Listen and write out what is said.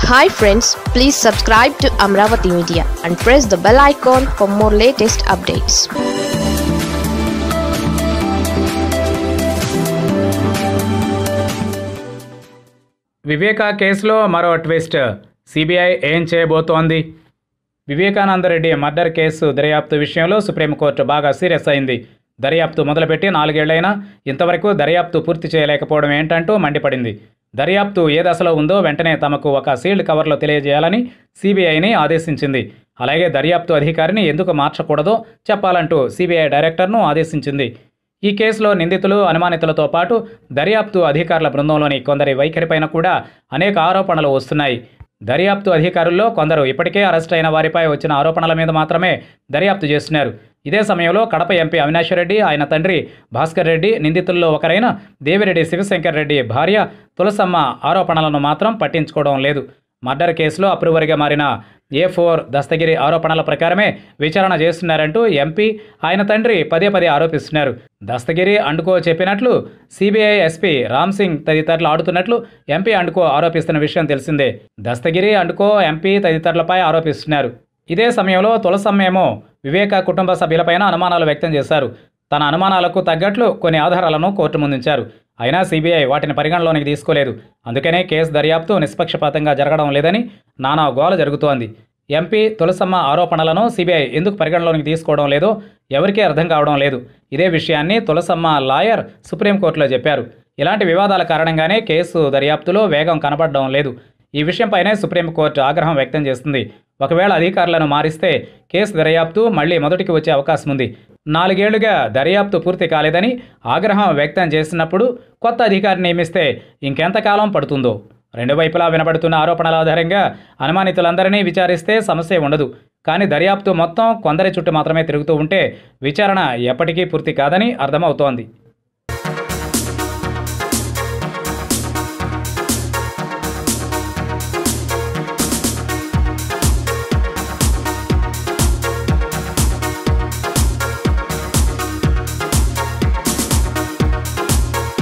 hi friends please subscribe to Amaravati media and press the bell icon for more latest updates Viveka కేసులో మరో twist CBI ఏం చేయబోతోంది Vivekananda Reddy murder case దర్యాప్తు విషయంలో supreme court బాగా సీరియస్ అయింది దర్యాప్తు మొదలుపెట్టి నాలుగేళ్లైనా ఇంతవరకు దర్యాప్తు పూర్తి చేయలేకపోవడం ఏంటంటూ మండిపడింది దర్యాప్తు ఏ దశలో ఉందో వెంటనే తమకు ఒక సీల్డ్ కవర్లో తెలియజేయాలని సిబిఐని ఆదేశించింది అలాగే దర్యాప్తు అధికారిని ఎందుకు మార్చకూడదో చెప్పాలంటూ సిబిఐ డైరెక్టర్ను ఆదేశించింది ఈ కేసులో నిందితులు అనుమానితులతో పాటు దర్యాప్తు అధికారుల బృందంలోని కొందరి వైఖరిపైన కూడా అనేక ఆరోపణలు వస్తున్నాయి దర్యాప్తు అధికారుల్లో కొందరు ఇప్పటికే అరెస్ట్ అయిన వారిపై వచ్చిన ఆరోపణల మీద మాత్రమే దర్యాప్తు చేస్తున్నారు ఇదే సమయంలో కడప ఎంపీ అవినాష్ రెడ్డి ఆయన తండ్రి భాస్కర్ రెడ్డి నిందితుల్లో ఒకరైన దేవిరెడ్డి శివశంకర్ రెడ్డి భార్య తులసమ్మ ఆరోపణలను మాత్రం పట్టించుకోవడం లేదు మర్డర్ కేసులో అప్రూవర్గా మారిన ఏ ఫోర్ దస్తగిరి ఆరోపణల ప్రకారమే విచారణ చేస్తున్నారంటూ ఎంపీ ఆయన తండ్రి పదే పదే ఆరోపిస్తున్నారు దస్తగిరి అండుకో చెప్పినట్లు సిబిఐ ఎస్పీ రామ్ సింగ్ తదితరులు ఆడుతున్నట్లు ఎంపీ అండుకో ఆరోపిస్తున్న విషయం తెలిసిందే దస్తగిరి అండుకో ఎంపీ తదితరులపై ఆరోపిస్తున్నారు ఇదే సమయంలో తులసమ్మేమో వివేక కుటుంబ సభ్యులపైన అనుమానాలు వ్యక్తం చేశారు తన అనుమానాలకు తగ్గట్లు కొన్ని ఆధారాలను కోర్టు ముందుంచారు అయినా సిబిఐ వాటిని పరిగణలోనికి తీసుకోలేదు అందుకనే కేసు దర్యాప్తు నిష్పక్షపాతంగా జరగడం లేదని నానా గోల జరుగుతోంది ఎంపీ తులసమ్మ ఆరోపణలను సిబిఐ ఎందుకు పరిగణలోనికి తీసుకోవడం లేదో ఎవరికీ అర్థం కావడం లేదు ఇదే విషయాన్ని తులసమ్మ లాయర్ సుప్రీంకోర్టులో చెప్పారు ఇలాంటి వివాదాల కారణంగానే కేసు దర్యాప్తులో వేగం కనబడడం లేదు ఈ విషయంపైనే సుప్రీంకోర్టు ఆగ్రహం వ్యక్తం చేస్తుంది ఒకవేళ అధికారులను మారిస్తే కేసు దర్యాప్తు మళ్లీ మొదటికి వచ్చే అవకాశం ఉంది నాలుగేళ్లుగా దర్యాప్తు పూర్తి కాలేదని ఆగ్రహం వ్యక్తం చేసినప్పుడు కొత్త అధికారిని నియమిస్తే ఇంకెంతకాలం పడుతుందో రెండు వైపులా వినబడుతున్న ఆరోపణల ఆధారంగా అనుమానితులందరినీ విచారిస్తే సమస్య ఉండదు కానీ దర్యాప్తు మొత్తం కొందరి చుట్టూ మాత్రమే తిరుగుతూ ఉంటే విచారణ ఎప్పటికీ పూర్తి కాదని అర్థమవుతోంది